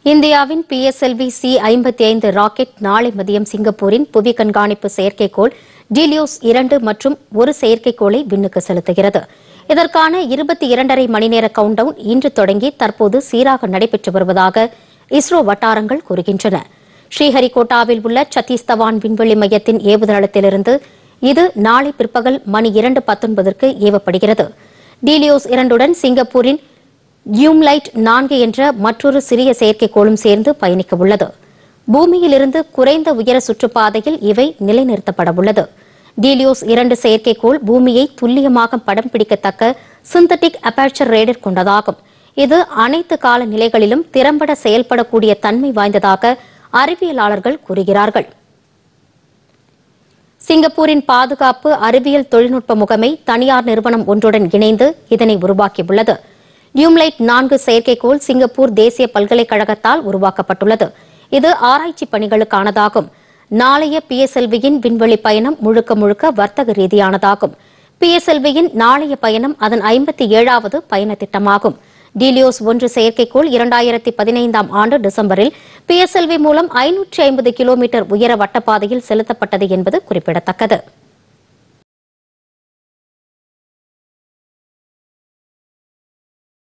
இந்தியாவின் PSLV C ஐம்பத்தி ஐந்து ராக்கெட் நாளை மதியம் சிங்கப்பூரின் புவி கண்காணிப்பு செயற்கைக்கோள் டீலியோஸ் இரண்டு மற்றும் ஒரு செயற்கைக்கோளை விண்ணுக்கு செலுத்துகிறது இதற்கான இருபத்தி இரண்டரை மணி நேர கவுண்டவுன் இன்று தொடங்கி தற்போது சீராக நடைபெற்று வருவதாக இஸ்ரோ வட்டாரங்கள் கூறுகின்றன ஸ்ரீஹரிகோட்டாவில் உள்ள சத்தீஸ் தவான் விண்வெளி மையத்தின் ஏவுதளத்திலிருந்து இது நாளை பிற்பகல் மணி இரண்டு பத்தொன்பதற்கு ஏவப்படுகிறது டீலியோஸ் இரண்டுடன் சிங்கப்பூரின் யூம்லைட் நான்கு என்ற மற்றொரு சிறிய செயற்கைக்கோளும் சேர்ந்து பயணிக்க உள்ளது பூமியிலிருந்து குறைந்த உயர சுற்றுப்பாதையில் இவை நிலைநிறுத்தப்பட உள்ளது டீலியோஸ் இரண்டு செயற்கைக்கோள் பூமியை துல்லியமாக படம் பிடிக்கத்தக்க சிந்தட்டிக் அபேச்சர் ரேடர் கொண்டதாகும் இது அனைத்து கால நிலைகளிலும் திறம்பட செயல்படக்கூடிய தன்மை வாய்ந்ததாக அறிவியலாளர்கள் கூறுகிறார்கள் சிங்கப்பூரின் பாதுகாப்பு அறிவியல் தொழில்நுட்ப முகமை தனியார் நிறுவனம் ஒன்றுடன் இணைந்து இதனை உருவாக்கியுள்ளது நியூம்லைட் நான்கு செயற்கைக்கோள் சிங்கப்பூர் தேசிய பல்கலைக்கழகத்தால் உருவாக்கப்பட்டுள்ளது இது ஆராய்ச்சி பணிகளுக்கானதாகும் நாளைய பிஎஸ்எல்வியின் விண்வெளி பயணம் முழுக்க முழுக்க வர்த்தக ரீதியானதாகும் பிஎஸ்எல்வியின் நாளைய பயணம் அதன் ஐம்பத்தி ஏழாவது பயண திட்டமாகும் டீலியோஸ் ஒன்று செயற்கைக்கோள் இரண்டாயிரத்தி பதினைந்தாம் ஆண்டு டிசம்பரில் பிஎஸ்எல்வி மூலம் ஐநூற்றி ஐம்பது கிலோமீட்டர் உயர வட்டப்பாதையில் செலுத்தப்பட்டது என்பது குறிப்பிடத்தக்கது